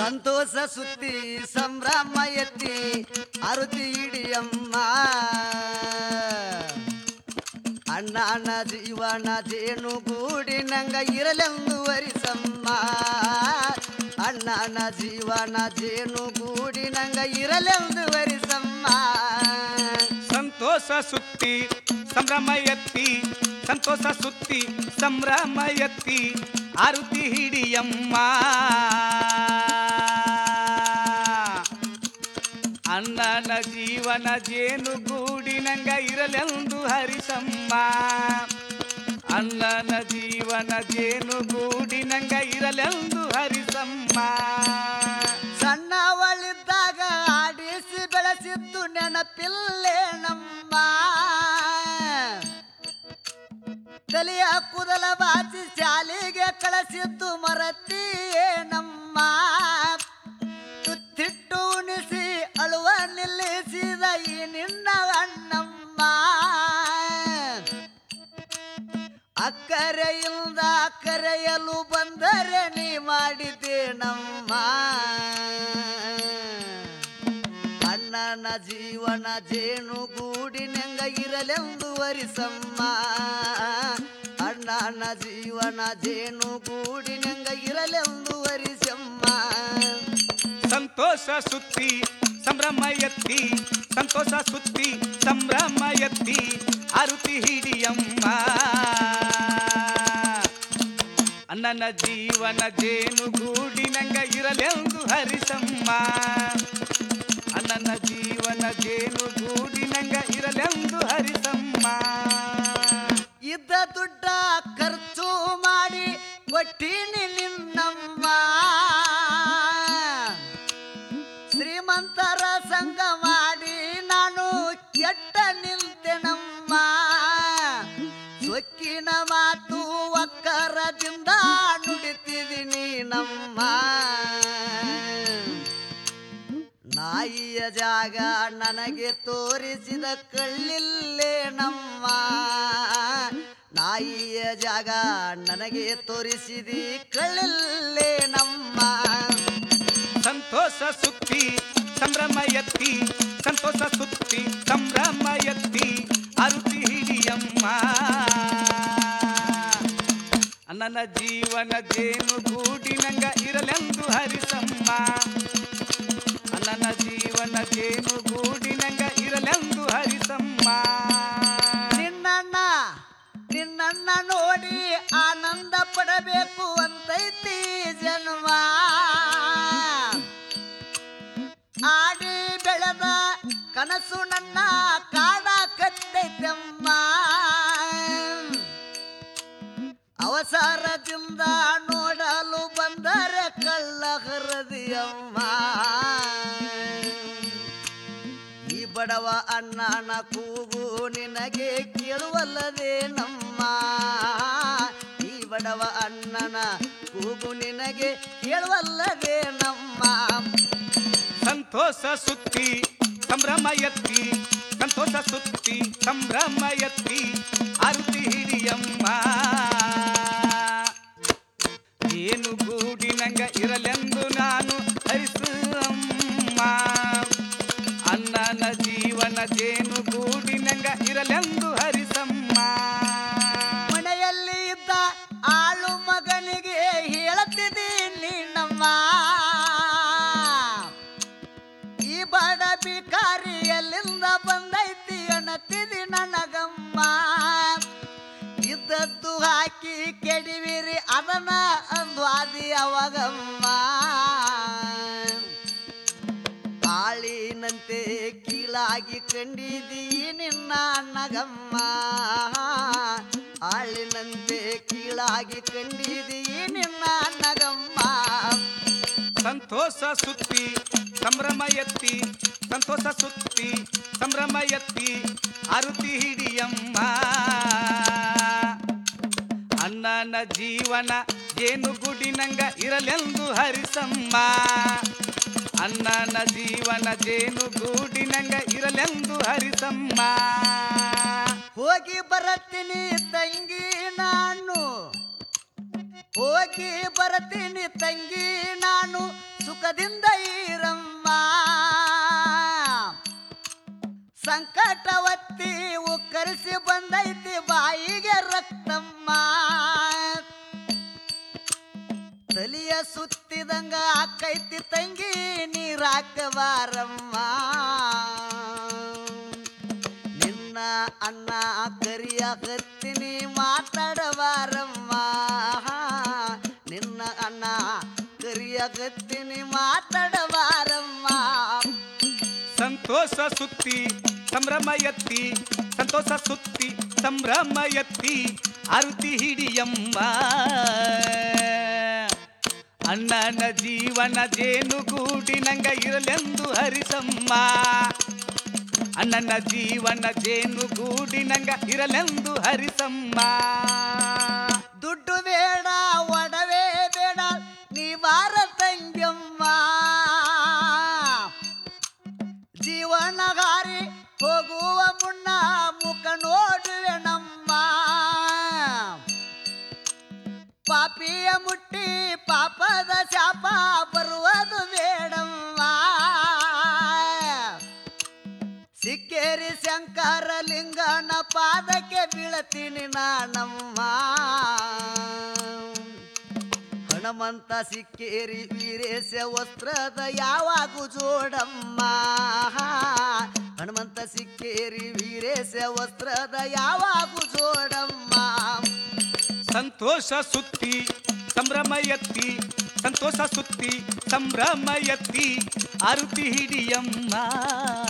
ಸಂತೋಷ ಸುತ್ತಿ ಸಂಭ್ರಮ ಎತ್ತಿ ಅರುತಿ ಇಡಿಯಮ್ಮ ಅಣ್ಣನ ಜೀವನ ಜೇನು ಗೂಡಿನಂಗ ಇರಲೆಂದು ವರಿಸಮ್ಮ ಅಣ್ಣನ ಜೀವನ ಜೇನು ಗೂಡಿನಂಗ ಇರಲೆಂದು ವರಿಸಮ್ಮ ಸಂತೋಷ ಸುತ್ತಿ ಸಂಭ್ರಮ ಎತ್ತಿ ಸಂತೋಷ ಸುತ್ತಿ ಸಂಭ್ರಮ ಎತ್ತಿ ಆರುತಿ ಹಿಡಿಯಮ್ಮ ಅಣ್ಣನ ಜೀವನ ಜೇನು ಗೂಡಿನಂಗ ಇರಲೆಂದು ಹರಿಸಮ್ಮ ಅಣ್ಣನ ಜೀವನ ಜೇನು ಗೂಡಿನಂಗ ಇರಲೆಂದು ಹರಿಸಮ್ಮ ಸಣ್ಣವಳಿದ್ದಾಗ ಆಡಿಸಿ ಬೆಳೆಸಿದ್ದು ನೆನಪಿಲ್ಲೇನಮ್ಮ ತಲೆಯ ಕೂದಲ ಬಾಚಿ ಶಾಲೆಗೆ ಕಳಿಸಿದ್ದು ಮರತಿಯೇನಮ್ಮ ತುತ್ತಿಟ್ಟು ಉಣಿಸಿ ಅಳುವ ನಿಲ್ಲಿಸಿದ ಈ ನಿನ್ನ ಅಣ್ಣಮ್ಮ ಅಕ್ಕರೆಯಿಂದ ಕರೆಯಲು ಬಂದರೆ ನೀ ಮಾಡಿದ್ದೇನಮ್ಮ ಅಣ್ಣನ ಜೀವನ ಜೇನು ಗೂಡಿನಂಗ ಇರಲೆಂದು ವರಿಸಮ್ಮ ಅಣ್ಣನ ಜೀವನ ಜೇನು ಗೂಡಿನಂಗ ಇರಲೆಂದು ವರಿಸಮ್ಮ ಸಂತೋಷ ಸುತ್ತಿ ಸಂಭ್ರಮ ಎತ್ತಿ ಸಂತೋಷ ಸುತ್ತಿ ಸಂಭ್ರಮ ಎತ್ತಿ ಅರುತಿ ಹಿಡಿಯಮ್ಮ ಅಣ್ಣನ ಜೀವನ ಜೇನು ಗೂಡಿನಂಗ ಇರಲೆಂದು ಹರಿಸಮ್ಮ ಅಣ್ಣನ ಜೀವನ ಜೇನು ಗೂಡಿನಂಗ ಇರಲೆಂದು ಹರಿಸಮ್ಮ ಇದ್ದ ದುಡ್ಡ ಖರ್ಚು ಮಾಡಿ ಕೊಟ್ಟೀನಿ ನಿನ್ನಮ್ಮ ಶ್ರೀಮಂತರ ಸಂಘ ಮಾಡಿ ನಾನು ಕೆಟ್ಟ ನಿಲ್ತೆನಮ್ಮ ಸೊಕ್ಕಿನ ಮಾತು ಒಕ್ಕರದಿಂದ ನುಡಿತಿದ್ದೀನಿ ನಮ್ಮ ನಾಯಿಯ ಜಾಗ ನನಗೆ ತೋರಿಸಿದ ಕಳ್ಳಿಲ್ಲೇ ನಮ್ಮ ನಾಯಿಯ ಜಾಗ ನನಗೆ ತೋರಿಸಿದಿ ಕಳ್ಳಿಲ್ಲೇ ನಮ್ಮ ಸಂತೋಷ ಸುತ್ತಿ ಸಂಭ್ರಮ ಎತ್ತಿ ಸಂತೋಷ ಸುತ್ತಿ ಸಂಭ್ರಮ ಎತ್ತಿ ಅರುತಿ ಹಿಡಿಯಮ್ಮ ನನ್ನ ಜೀವನ ಜೇನು ಗೂಡಿನಂಗ ಇರಲೆಂದು ಹರಿಸಮ್ಮ ನನ್ನ ಜೀವನ ಜೇನು ಗೂಡಿನಂಗ ಇರಲೆಂದು ಹರಿಸಮ್ಮ ನಿನ್ನಣ್ಣ ನಿನ್ನಣ್ಣ ನೋಡಿ ಆನಂದ ಪಡಬೇಕು ಅಂತೈತಿ ಜನ್ಮ ಆಡಿ ಬೆಳೆದ ಕನಸು ನನ್ನ ಕಾಡಕತ್ತೈತಮ್ಮ ಅವಸರದಿಂದ ನೋಡಲು ಬಂದರೆ ಕಳ್ಳ ಹರದಿಯಮ್ಮ ಈ ಬಡವ ಅಣ್ಣನ ಕೂಗು ನಿನಗೆ ಕೇಳುವಲ್ಲದೆ ನಮ್ಮ ಈ ಬಡವ ಅಣ್ಣನ ಕೂಗು ನಿನಗೆ ಕೇಳುವಲ್ಲದೆ ನಮ್ಮ ಸಂತೋಷ ಸುತ್ತಿ ಸಂಭ್ರಮ ಎತ್ತಿ ಸಂತೋಷ ಸುತ್ತಿ ಸಂಭ್ರಮ ಎತ್ತಿ ಅರುತಿ ಹಿಡಿಯಮ್ಮ ಏನು ಗೂಡಿನಂಗ ಇರಲೆಂದು ನಾನು ಹರಿಸಮ್ಮ ಅಣ್ಣನ ಜೀವನ ಜೇನು ಗೂಡಿನಂಗ ಇರಲೆಂದು ಹರಿಸಮ್ಮ ಮನೆಯಲ್ಲಿ ಇದ್ದ ಆಳು ಮಗನಿಗೆ ಹೇಳ್ತಿದ್ದೀನಿ ನಮ್ಮ ಈ ಬಡ ಬಿಕಾರಿ ಎಲ್ಲಿಂದ ಬಂದೈತಿ ಅನ್ನತಿದಿ ನನಗಮ್ಮ ಇದ್ದದ್ದು ಹಾಕಿ ಕೆಡಿವಿರಿ ಅದನ್ನ ಅಂದ್ವಾದಿ ಅವಾಗಮ್ಮ ಆಳಿನಂತೆ ಕೀಳಾಗಿ ಕಂಡಿದಿ ನಿನ್ನ ಅಣ್ಣಗಮ್ಮ ಆಳಿನಂತೆ ಕೀಳಾಗಿ ಕಂಡಿದಿ ನಿನ್ನ ಅಣ್ಣಗಮ್ಮ ಸಂತೋಷ ಸುತ್ತಿ ಸಂಭ್ರಮ ಎತ್ತಿ ಸಂತೋಷ ಸುತ್ತಿ ಸಂಭ್ರಮ ಎತ್ತಿ ಅರುತಿ ಹಿಡಿಯಮ್ಮ ಅಣ್ಣನ ಜೀವನ ಜೇನು ಗುಡಿನಂಗ ಇರಲೆಂದು ಹರಿಸಮ್ಮ ಅಣ್ಣನ ಜೀವನ ಜೇನು ಗೂಡಿನಂಗ ಇರಲೆಂದು ಹರಿಸಮ್ಮ ಹೋಗಿ ಬರತ್ತೀನಿ ತಂಗಿ ನಾನು ಹೋಗಿ ಬರತೀನಿ ತಂಗಿ ನಾನು ಸುಖದಿಂದ ಇರಮ್ಮ ಸಂಕಟ ಒತ್ತಿ ಉಕ್ಕರಿಸಿ ಬಂದೈತಿ ಬಾಯಿಗೆ ರಕ್ತಮ್ಮ ತಲಿಯ ಸುತ್ತಿದಂಗ ಆಕೈತಿ ತಂಗಿ ನೀರಾಕಬಾರಮ್ಮ ನಿನ್ನ ಅಣ್ಣ ಕರಿಯ ಕರ್ತೀನಿ ಮಾತಾಡಬಾರಮ್ಮ ನಿನ್ನ ಅಣ್ಣ ಕರಿಯ ಕತ್ತೀನಿ ಮಾತಾಡಬಾರಮ್ಮ ಸಂತೋಷ ಸುತ್ತಿ ಸಂಭ್ರಮ ಎತ್ತಿ ಸಂತೋಷ ಸುತ್ತಿ ಸಂಭ್ರಮ ಎತ್ತಿ ಅರುತಿ ಹಿಡಿಯಮ್ಮ ಅಣ್ಣನ ಜೀವನ ಜೇನುಗೂಡಿನಂಗ ಇರಲೆಂದು ಹರಿಸಮ್ಮ ಅಣ್ಣನ ಜೀವನ ಜೇನುಗೂಡಿನಂಗ ಇರಲೆಂದು ಹರಿಸಮ್ಮ ದುಡ್ಡು ಬೇಡ ಒಡವೆ ಬೇಡ ನೀ ಬಾರ ತಂಗ್ಯಮ್ಮ ಜೀವನಗಾರಿ ಹೋಗುವ ಮುನ್ನ ಮುಖ ನೋಡುವೆ ನಮ್ಮ ಪಾಪಿಯ ಮುಟ್ಟಿ ಪಾಪದ ಶಾಪ ಬರುವುದು ಬೇಡಮ್ಮ ಸಿಕ್ಕೇರಿ ಶಂಕರ ಲಿಂಗನ ಪಾದಕ್ಕೆ ಬೀಳತೀನಿ ನಾನಮ್ಮ ಹಣಮಂತ ಸಿಕ್ಕೇರಿ ವೀರೇಶ ವಸ್ತ್ರದ ಯಾವಾಗೂ ಜೋಡಮ್ಮ ಹನುಮಂತ ಸಿಕ್ಕೇರಿ ವೀರೇಶ ವಸ್ತ್ರದ ಯಾವಾಗೂ ಜೋಡಮ್ಮ ಸಂತೋಷ ಸುತ್ತಿ ಸಂಭ್ರಮ ಎತ್ತಿ ಸಂತೋಷ ಸುತ್ತಿ ಸಂಭ್ರಮ ಎತ್ತಿ ಅರುತಿ ಹಿಡಿಯಮ್ಮ